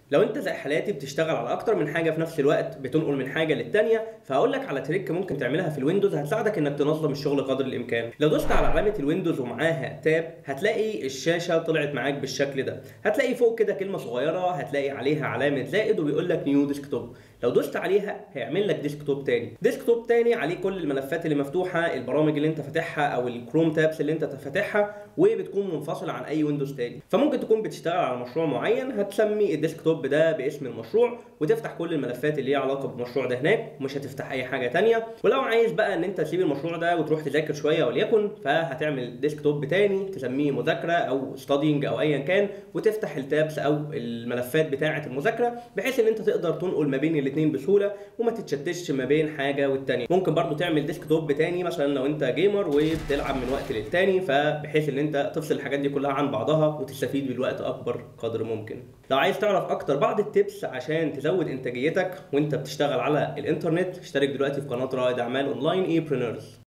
لو انت زي حالاتي بتشتغل على اكتر من حاجه في نفس الوقت بتنقل من حاجه للتانيه فهقول لك على تريك ممكن تعملها في الويندوز هتساعدك انك تنظم الشغل قدر الامكان لو دوست على علامه الويندوز ومعاها تاب هتلاقي الشاشه طلعت معاك بالشكل ده هتلاقي فوق كده كلمه صغيره هتلاقي عليها علامه زائد وبيقول لك نيو ديسكتوب لو دوست عليها هيعمل لك ديسكتوب تاني ديسكتوب تاني عليه كل الملفات اللي مفتوحه البرامج اللي انت فاتحها او الكروم تابس اللي انت فاتحها وبتكون منفصله عن اي ويندوز تاني فممكن تكون بتشتغل على مشروع معين هتسمي الديسكتوب ده باسم المشروع وتفتح كل الملفات اللي ليها علاقه بالمشروع ده هناك ومش هتفتح اي حاجه تانية ولو عايز بقى ان انت تسيب المشروع ده وتروح تذاكر شويه وليكن فهتعمل ديسكتوب تاني تسميه مذاكره او ستادينج او ايا كان وتفتح التابس او الملفات بتاعه المذاكره بحيث ان انت تقدر تنقل ما بين الاثنين بسهوله وما تتشتتش ما بين حاجه والتانيه ممكن برضو تعمل ديسكتوب تاني مثلا لو انت جيمر وبتلعب من وقت للتاني فبحيث ان انت تفصل الحاجات دي كلها عن بعضها وتستفيد بالوقت اكبر قدر ممكن لو عايز تعرف اكتر بعض التبس عشان تزود انتاجيتك وانت بتشتغل على الانترنت اشترك دلوقتي في قناه رائد اعمال اونلاين اي برينرز